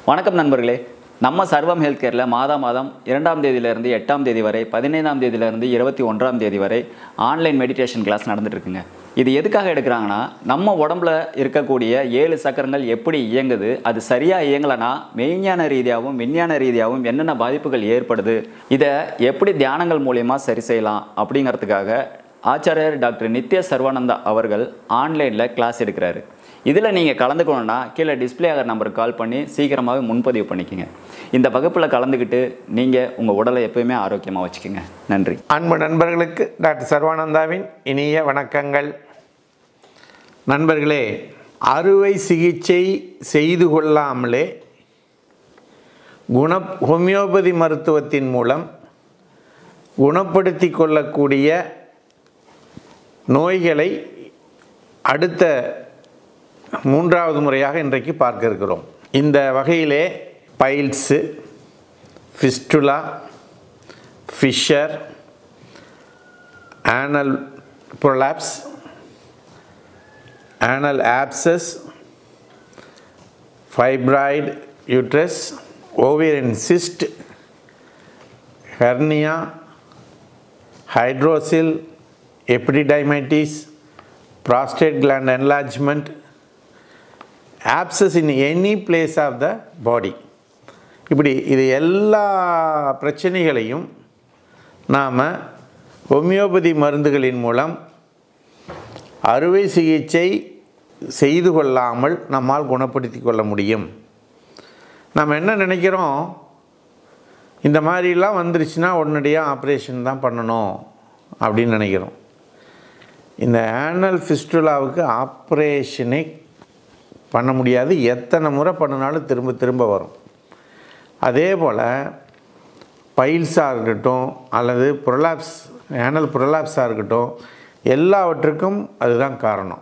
வணக்கம் நண்பர்களே நம்ம சர்வம் ஹெல்த் கேரில் மாதா மாதம் இரண்டாம் தேதியிலிருந்து எட்டாம் தேதி வரை பதினைந்தாம் தேதியிலிருந்து இருபத்தி ஒன்றாம் தேதி வரை ஆன்லைன் மெடிடேஷன் கிளாஸ் நடந்துட்டு இருக்குங்க இது எதுக்காக எடுக்கிறாங்கன்னா நம்ம உடம்புல இருக்கக்கூடிய ஏழு சக்கரங்கள் எப்படி இயங்குது அது சரியாக இயங்கலைன்னா மெய்ஞான ரீதியாகவும் விஞ்ஞான ரீதியாகவும் என்னென்ன பாதிப்புகள் ஏற்படுது இதை எப்படி தியானங்கள் மூலயமா சரி செய்யலாம் அப்படிங்கிறதுக்காக ஆச்சாரியர் டாக்டர் நித்ய சர்வானந்தா அவர்கள் ஆன்லைனில் கிளாஸ் எடுக்கிறாரு இதில் நீங்கள் கலந்துக்கணுன்னா கீழே டிஸ்ப்ளே ஆகிற நம்பருக்கு கால் பண்ணி சீக்கிரமாகவே முன்பதிவு பண்ணிக்கோங்க இந்த வகுப்பில் கலந்துக்கிட்டு நீங்கள் உங்கள் உடலை எப்பயுமே ஆரோக்கியமாக வச்சுக்கோங்க நன்றி அன்பு நண்பர்களுக்கு டாக்டர் சர்வானந்தாவின் இனிய வணக்கங்கள் நண்பர்களே அறுவை சிகிச்சை செய்து கொள்ளாமலே குண ஹோமியோபதி மருத்துவத்தின் மூலம் குணப்படுத்தி கொள்ளக்கூடிய நோய்களை அடுத்த மூன்றாவது முறையாக இன்றைக்கு பார்க்க இருக்கிறோம் இந்த வகையிலே piles fistula fissure anal prolapse anal abscess fibroid uterus ஓவியரின் cyst hernia hydrocele epididymitis prostate gland enlargement abscess in any place of the body இப்படி இது எல்லா பிரச்சனைகளையும் நாம் ஹோமியோபதி மருந்துகளின் மூலம் அறுவை சிகிச்சை செய்து கொள்ளாமல் நம்மால் குணப்படுத்தி கொள்ள முடியும் நம்ம என்ன நினைக்கிறோம் இந்த மாதிரிலாம் வந்துருச்சுன்னா உடனடியாக ஆப்ரேஷன் தான் பண்ணணும் அப்படின்னு நினைக்கிறோம் இந்த ஆனல் ஃபிஸ்டுலாவுக்கு ஆப்ரேஷனே பண்ண முடியாது எத்தனை முறை பண்ணினாலும் திரும்ப திரும்ப வரும் அதே போல் பைல்ஸாக இருக்கட்டும் அல்லது ப்ரொலாப்ஸ் ஆனல் ப்ரொலாப்ஸாக இருக்கட்டும் எல்லாவற்றுக்கும் அதுதான் காரணம்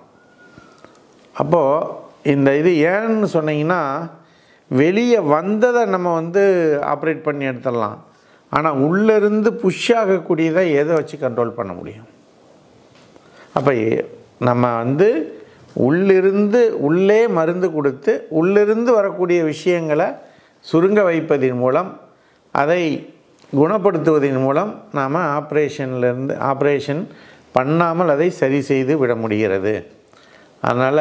அப்போது இந்த இது ஏன்னு சொன்னீங்கன்னா வெளியே வந்ததை நம்ம வந்து ஆப்ரேட் பண்ணி எடுத்துடலாம் ஆனால் உள்ளேருந்து புஷ் ஆகக்கூடியதை எதை வச்சு கண்ட்ரோல் பண்ண முடியும் அப்போ நம்ம வந்து உள்ளிருந்து உள்ளே மருந்து கொடுத்து உள்ளிருந்து வரக்கூடிய விஷயங்களை சுருங்க வைப்பதன் மூலம் அதை குணப்படுத்துவதன் மூலம் நாம் ஆப்ரேஷன்லேருந்து ஆப்ரேஷன் பண்ணாமல் அதை சரி செய்து விட முடிகிறது அதனால்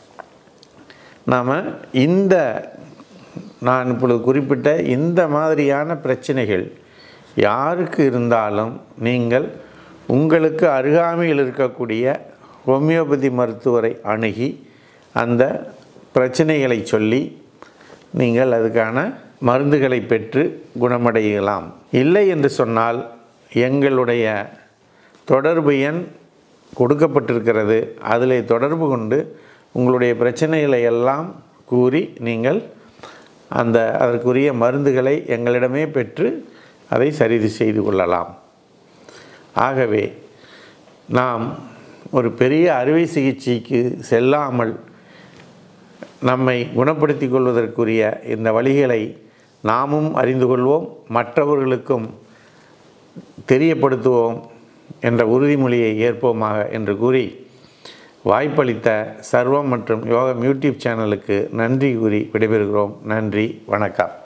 நாம் இந்த நான் இப்பொழுது குறிப்பிட்ட இந்த மாதிரியான பிரச்சனைகள் யாருக்கு இருந்தாலும் நீங்கள் உங்களுக்கு அருகாமையில் இருக்கக்கூடிய ஹோமியோபதி மருத்துவரை அணுகி அந்த பிரச்சனைகளை சொல்லி நீங்கள் அதுக்கான மருந்துகளை பெற்று குணமடையலாம் இல்லை என்று சொன்னால் எங்களுடைய தொடர்பு எண் கொடுக்கப்பட்டிருக்கிறது அதில் தொடர்பு கொண்டு உங்களுடைய பிரச்சனைகளை எல்லாம் கூறி நீங்கள் அந்த அதற்குரிய மருந்துகளை எங்களிடமே பெற்று அதை சரி செய்து கொள்ளலாம் ஆகவே நாம் ஒரு பெரிய அறுவை சிகிச்சைக்கு செல்லாமல் நம்மை குணப்படுத்தி கொள்வதற்குரிய இந்த வழிகளை நாமும் அறிந்து கொள்வோம் மற்றவர்களுக்கும் தெரியப்படுத்துவோம் என்ற உறுதிமொழியை ஏற்போமாக என்று கூறி வாய்ப்பளித்த சர்வம் மற்றும் யோகம் யூடியூப் சேனலுக்கு நன்றி கூறி விடைபெறுகிறோம் நன்றி வணக்கம்